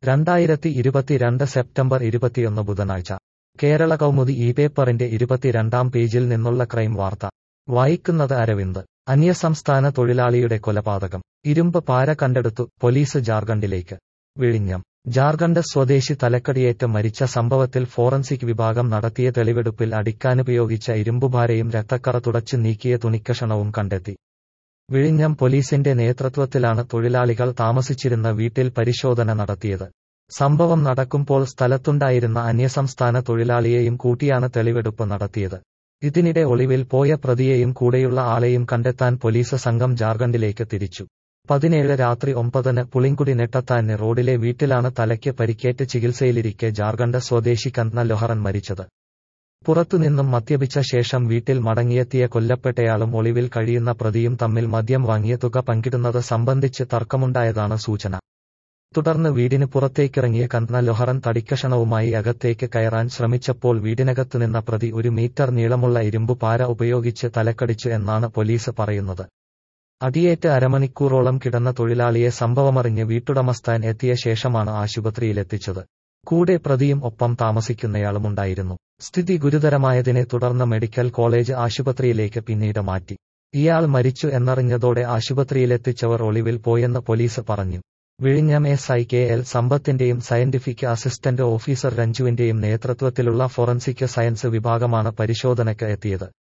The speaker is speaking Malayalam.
രണ്ടായിരത്തി ഇരുപത്തിരണ്ട് സെപ്റ്റംബർ ഇരുപത്തിയൊന്ന് ബുധനാഴ്ച കേരള കൗമുദി ഈ പേപ്പറിന്റെ ഇരുപത്തിരണ്ടാം പേജിൽ നിന്നുള്ള ക്രൈം വാർത്ത വായിക്കുന്നത് അരവിന്ദ് അന്യസംസ്ഥാന തൊഴിലാളിയുടെ കൊലപാതകം ഇരുമ്പ് പാര കണ്ടെടുത്തു പോലീസ് ജാർഖണ്ഡിലേക്ക് വിഴിഞ്ഞം ജാർഖണ്ഡ് സ്വദേശി തലക്കടിയേറ്റ് മരിച്ച സംഭവത്തിൽ ഫോറൻസിക് വിഭാഗം നടത്തിയ തെളിവെടുപ്പിൽ അടിക്കാനുപയോഗിച്ച ഇരുമ്പുപാരയും രക്തക്കറ തുടച്ചു നീക്കിയ തുണിക്കഷണവും കണ്ടെത്തി വിഴിഞ്ഞം പോലീസിന്റെ നേതൃത്വത്തിലാണ് തൊഴിലാളികൾ താമസിച്ചിരുന്ന വീട്ടിൽ പരിശോധന നടത്തിയത് സംഭവം നടക്കുമ്പോൾ സ്ഥലത്തുണ്ടായിരുന്ന അന്യസംസ്ഥാന തൊഴിലാളിയെയും കൂട്ടിയാണ് തെളിവെടുപ്പ് നടത്തിയത് ഇതിനിടെ ഒളിവിൽ പോയ പ്രതിയെയും കൂടെയുള്ള ആളെയും കണ്ടെത്താൻ പോലീസ് സംഘം ജാർഖണ്ഡിലേക്ക് തിരിച്ചു പതിനേഴ് രാത്രി ഒമ്പതിന് പുളിങ്കുടി നെട്ടത്താന് റോഡിലെ വീട്ടിലാണ് തലയ്ക്ക് പരിക്കേറ്റ് ചികിത്സയിലിരിക്കെ ജാർഖണ്ഡ് സ്വദേശി കന്ന ലൊഹറൻ മരിച്ചത് പുറത്തുനിന്നും മദ്യപിച്ച ശേഷം വീട്ടിൽ മടങ്ങിയെത്തിയ കൊല്ലപ്പെട്ടയാളും ഒളിവിൽ കഴിയുന്ന പ്രതിയും തമ്മിൽ മദ്യം വാങ്ങിയ തുക പങ്കിടുന്നത് സംബന്ധിച്ച് തർക്കമുണ്ടായതാണ് സൂചന തുടർന്ന് വീടിന് പുറത്തേക്കിറങ്ങിയ കന്ന ലൊഹറൻ തടിക്കഷണവുമായി അകത്തേക്ക് കയറാൻ ശ്രമിച്ചപ്പോൾ വീടിനകത്ത് നിന്ന പ്രതി ഒരു മീറ്റർ നീളമുള്ള ഇരുമ്പു പാര ഉപയോഗിച്ച് തലക്കടിച്ചു എന്നാണ് പോലീസ് പറയുന്നത് അടിയേറ്റ് അരമണിക്കൂറോളം കിടന്ന തൊഴിലാളിയെ സംഭവമറിഞ്ഞ് വീട്ടുടമസ്ഥാൻ എത്തിയ ശേഷമാണ് ആശുപത്രിയിലെത്തിച്ചത് കൂടെ പ്രതിയും ഒപ്പം താമസിക്കുന്നയാളുമുണ്ടായിരുന്നു സ്ഥിതി ഗുരുതരമായതിനെ തുടർന്ന് മെഡിക്കൽ കോളേജ് ആശുപത്രിയിലേക്ക് പിന്നീട് മാറ്റി ഇയാൾ മരിച്ചു എന്നറിഞ്ഞതോടെ ആശുപത്രിയിലെത്തിച്ചവർ ഒളിവിൽ പോയെന്ന് പോലീസ് പറഞ്ഞു വിഴിഞ്ഞം എസ് ഐ കെ എൽ സമ്പത്തിന്റെയും സയന്റിഫിക് അസിസ്റ്റന്റ് ഓഫീസർ രഞ്ജുവിന്റെയും നേതൃത്വത്തിലുള്ള ഫോറൻസിക് സയൻസ് വിഭാഗമാണ് പരിശോധനയ്ക്ക് എത്തിയത്